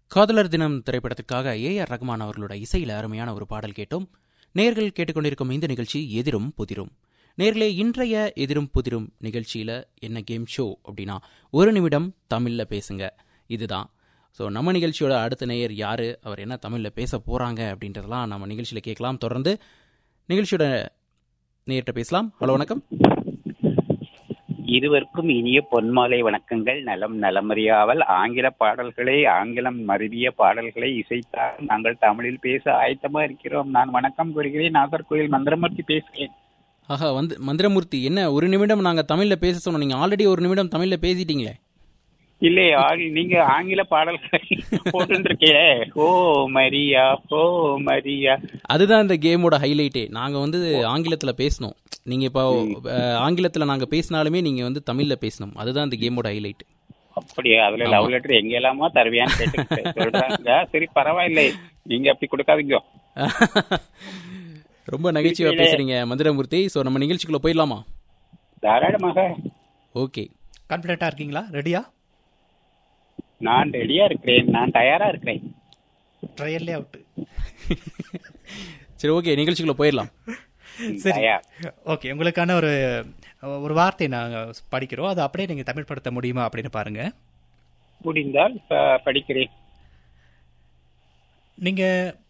காதலர் தினம் திரைப்படத்துக்காக ஏ ஆர் ரகுமான் அவர்களோட இசையில் அருமையான ஒரு பாடல் கேட்டோம் நேர்கள் கேட்டுக்கொண்டிருக்கும் இந்த நிகழ்ச்சி எதிரும் புதிரும் நேர்களே இன்றைய எதிரும் புதிரும் நிகழ்ச்சியில் என்ன கேம் ஷோ அப்படின்னா ஒரு நிமிடம் தமிழில் பேசுங்க இதுதான் ஸோ நம்ம நிகழ்ச்சியோட அடுத்த நேயர் யார் அவர் என்ன தமிழில் பேச போகிறாங்க அப்படின்றதெல்லாம் நம்ம நிகழ்ச்சியில் கேட்கலாம் தொடர்ந்து நிகழ்ச்சியோட நேர்கிட்ட பேசலாம் ஹலோ வணக்கம் இருவருக்கும் இனிய பொன்மாலை வணக்கங்கள் நலம் நலமறியாவல் ஆங்கில பாடல்களை ஆங்கிலம் மருவிய பாடல்களை இசைத்தால் நாங்கள் தமிழில் பேச ஆயத்தமா இருக்கிறோம் நான் வணக்கம் கூறுகிறேன் நாகர்கோயில் மந்திரமூர்த்தி பேசுகிறேன் ஆஹா வந்து மந்திரமூர்த்தி என்ன ஒரு நிமிடம் நாங்கள் தமிழில் பேச சொன்னோம் நீங்கள் ஆல்ரெடி ஒரு நிமிடம் தமிழில் பேசிட்டீங்களே இல்லை ஆ- நீங்க ஆங்கில பாடல்களை போட்டுருக்கீங்களே ஓ மரியா ஓ மரியா அதுதான் இந்த கேமோட ஹைலைட்டே நாங்கள் வந்து ஆங்கிலத்தில் பேசணும் நீங்கள் இப்போ ஆங்கிலத்தில் நாங்கள் பேசினாலுமே நீங்கள் வந்து தமிழில் பேசணும் அதுதான் இந்த கேமோட ஹைலைட் அப்படியே அதுல லவ் லெட்டர் எங்க எல்லாமா தருவியான்னு கேட்டு சொல்றாங்க சரி பரவாயில்லை நீங்க அப்படி கொடுக்காதீங்க ரொம்ப நகைச்சுவையாக பேசுறீங்க மந்திரமூர்த்தி ஸோ நம்ம நிகழ்ச்சிக்குள்ளே போயிடலாமா தாராளமாக ஓகே கான்ஃபிடென்ட்டாக இருக்கீங்களா ரெடியா நான் ரெடியா இருக்கிறேன் நான் தயாரா இருக்கிறேன் ட்ரையல்லே அவுட்டு சரி ஓகே நிகழ்ச்சிக்குள்ளே போயிடலாம் சரி தயார் ஓகே உங்களுக்கான ஒரு ஒரு வார்த்தை நாங்கள் படிக்கிறோம் அதை அப்படியே நீங்கள் தமிழ் படுத்த முடியுமா அப்படின்னு பாருங்க முடிந்தால் ப- படிக்கிறேன் நீங்கள்